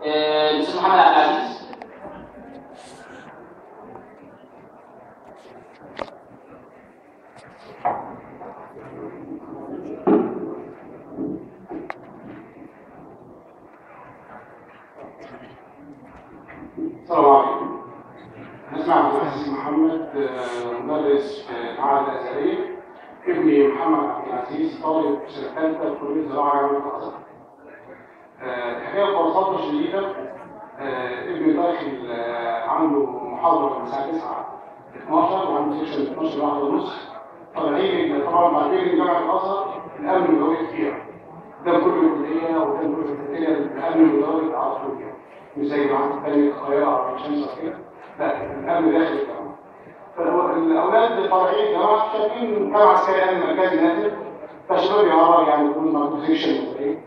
آه، الاستاذ محمد عبد العزيز السلام عليكم نسمع عبد العزيز محمد آه، مدرس في معهد الازهريه ابني محمد عبد العزيز طالب سنه ثالثه في كليه الزراعه جامعه الازهر آه، الحقيقه ببساطه شديده آه، ابني داخل آه، عنده محاضره من الساعه 9 12 وعنده سيكشن 12 واحده ونص طالعين طبعا بعدين جامعه الازهر الامن المدرج فيها ده كل الكليه وده كل الكليه الامن المدرج على طول فيها مش زي ما عندك تاني القاهره او شمس كده لا الامن داخل الجامعه فالاولاد طالعين جامعه شايفين جامعه عسكريه امن مركزي نازل فالشباب يعرض يعني يقول ما سيكشن ولا ايه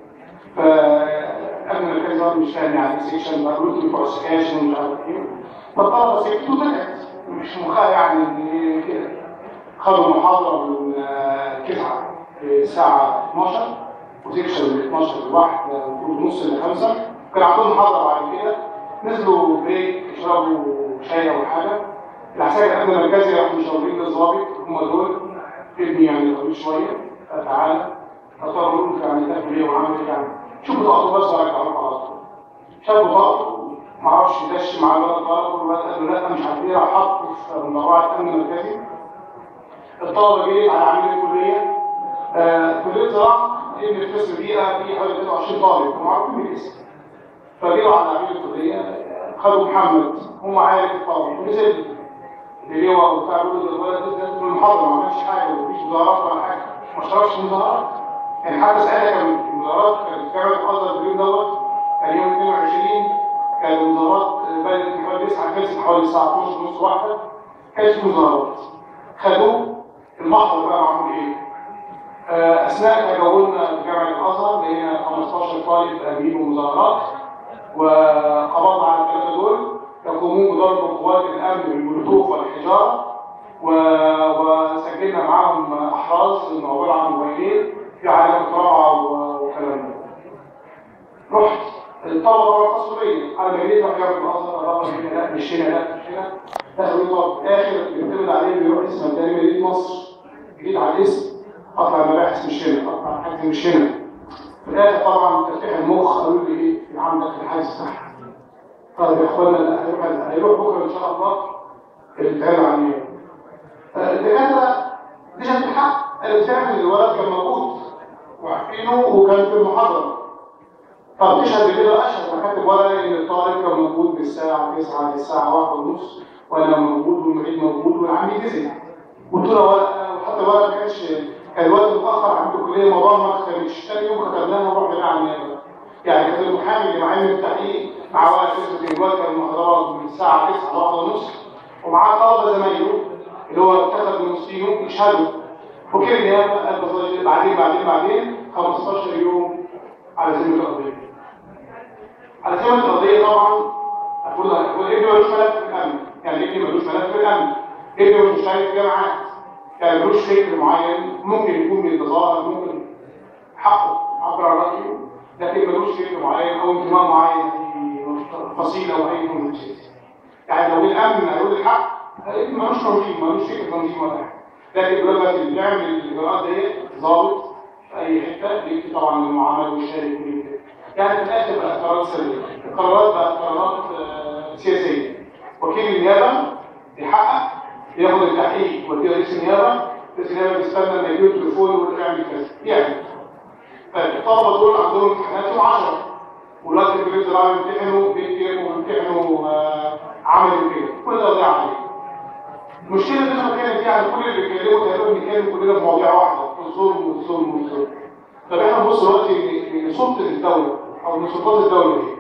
فامن مركزي برضه مش فاهم يعني سيكشن مربوط بتوع السكاشن ومش عارف ايه فالطلبه سكتوا وطلعت مش مخها يعني إن كده خدوا محاضره من آه، 9 الساعه 12 وسيكشن من 12 لواحد المفروض نص ل 5 كان عندهم محاضره بعد كده نزلوا بريك يشربوا شاي او حاجه العساكر الامن المركزي راحوا مشاورين للظابط هم دول ابني يعني طويل شويه تعالى اضطروا له يعني ده ليه وعمل ايه يعني شوفوا طاقته بس ورجعوا له على طول شافوا طاقته ما اعرفش دش مع الولد طاقته الولد قال له لا مش عارف ايه راح حطه في مراعي الامن المركزي الطلبه جريت على عميد الكليه آه، كليه زراعه ان القسم دي في حوالي 23 طالب هم عارفين الاسم فجروا على عميد الكليه خدوا محمد هم عارف الطالب ونزل اللواء وبتاع بيقول الولد ده في المحاضره ما عملش حاجه ومفيش مظاهرات ولا حاجه ما اشتركش مظاهرات يعني حتى ساعتها كان المظاهرات كانت في جامعه الازهر اليوم دوت كان يوم 22 كان المظاهرات بدات من حوالي 9 خلصت حوالي الساعه 12 ونص واحده كانت في مظاهرات خدوه المحضر بقى معمول ايه؟ آه، اثناء تجولنا في جامعه الازهر لقينا 15 طالب امين ومظاهرات وقبضنا على الثلاثه دول يقومون بضرب قوات الامن بالمولوتوف والحجاره و... وسجلنا معاهم احراز المعبر عن موبايلين في علامه رابعه و- وكلام ده. رحت الطلبه رقصوا بيا على ما جيت راح جامعه الازهر الرقم هنا لا مش هنا لا مش هنا دخلوا طب اخر بيعتمد عليه بيروح اسم مداري مدينه مصر جديد على الاسم قطع المباحث مش هنا قطع الحاجز مش هنا في الاخر طبعا تفتح المخ قالوا لي ايه في عندك الحاجز تحت طيب يا اخوانا لا هيروح هيروح بكره ان شاء الله الكلام عن ايه الدكاتره دي كانت الحق قالت فعلا الولد كان موجود وعارفينه وكان في المحاضره طب تشهد بكده اشهد مكاتب ولا ان الطالب كان موجود من الساعه 9 للساعه 1 ونص وانا موجود والمعيد موجود والعميد نزل قلت له ورقه وحتى الورقه ما كانش كان الوقت متاخر عند الكليه الموضوع ما ختمش ثاني يوم ختمناها ورحنا بقى على النيابه يعني كان المحامي اللي معايا من التحقيق مع ورقه فكره الوقت كان المحاضرات من الساعه 9 ل 1 ونص ومعاه طلبه زمايله اللي هو اتخذ من وسطيهم يشهدوا وكده النيابه قال بص- بعدين بعدين بعدين 15 يوم على ذمه القضيه على ذمه القضيه طبعا المفروض ابني ملوش ملف في الامن يعني ابني ملوش ملف في الامن ابني مش مشترك في جامعات يعني ملوش فكر معين ممكن يكون من التظاهر ممكن حقه عبر عن رايه لكن ملوش فكر معين او انتماء معين في فصيله او اي منشأ يعني لو الامن هيقول الحق ابني ملوش تنظيم ملوش فكر تنظيم ولا حاجه لكن دلوقتي اللي بيعمل الاجراءات ديت ضابط في اي حته بيكتب طبعا المعامله والشارك وكل كده يعني في الاخر بقى قرارات سريه القرارات بقى قرارات آه، سياسيه وكيل النيابه بيحقق ياخد التحقيق وديه رئيس النيابه رئيس النيابه بيستنى لما يجيله تليفون ويقول له اعمل كذا يعني فالطلبه دول عندهم امتحانات يوم 10 ولاد الكليه الزراعه بيمتحنوا بيمتحنوا وبيمتحنوا آه، عملي وكده كل ده ضيع عليه المشكله اللي انا بتكلم فيها عن كل اللي بيتكلموا تقريبا بنتكلم كلنا في مواضيع واحده الظلم والظلم والظلم طب احنا نبص دلوقتي ل- لسلطه الدوله او لسلطات الدوله ايه؟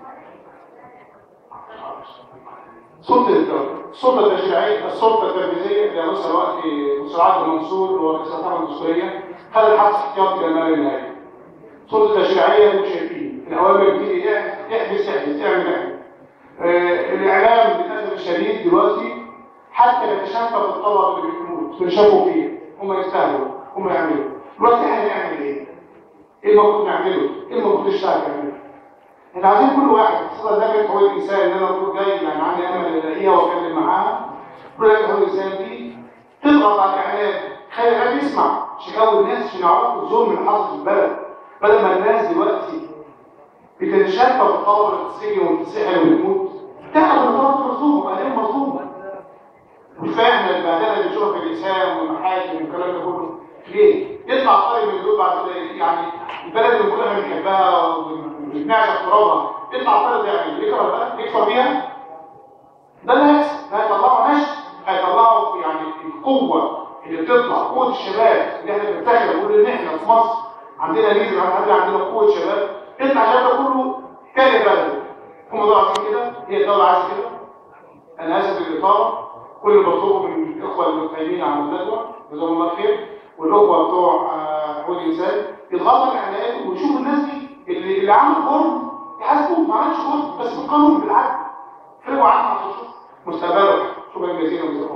سلطه الدوله السلطه التشريعيه السلطه التنفيذيه اللي مثلا وقت مساعده المنصور اللي هو رئيس الحكومه الدستوريه خد الحبس احتياطي الى المال النهائي السلطه التشريعيه مش شايفين الاوامر بتيجي احبس احبس احبس اعمل اعمل آه، الاعلام للاسف الشديد دلوقتي حتى يتشفى بالطلبه اللي بيكونوا بيشافوا فيه هم يستاهلوا هم يعملوا دلوقتي احنا نعمل ايه؟ ايه المفروض نعمله؟ ايه المفروض الشعب يعمله؟ احنا عايزين كل واحد خصوصا ده كانت هو الانسان اللي انا المفروض جاي يعني عندي امل الاقيها واتكلم معاها كل ده هو الانسان دي تضغط على الاعلام خلي الاعلام يسمع شكاوى الناس عشان يعرفوا الظلم اللي حاصل في البلد بدل ما الناس دلوقتي بتتشتت وتطور وتتسجن وتتسحل وتموت تعب الغلط مظلوم وبعدين مظلوم وكفايه احنا البهدله اللي بنشوفها في الاسلام والمحاكم والكلام ده كله ليه؟ يطلع طالب من دول بعد يعني البلد اللي كلنا بنحبها وبنعشق ترابها يطلع طالب يعني يكره البلد يكفر بيها ده اللي هيحصل هيطلعوا نشء هيطلعوا يعني القوه اللي بتطلع قوه الشباب اللي احنا بنفتخر نقول ان احنا في مصر عندنا ليزر عندنا عندنا قوه شباب يطلع الشباب ده كله كان بلد هم دول عايزين كده هي الدوله عايزه كده انا اسف للاطاله كل اللي بطلبه من الاخوه المتقيمين على الندوه جزاهم الله خير والاخوه بتوع حقوق الانسان يضغطوا الاعلانات ويشوفوا الناس دي اللي, اللي عمل جرم يحاسبوه ما عملش جرم بس بالقانون بالعدل فرقوا عنه عشان يشوف مستقبله شكرا جزيلا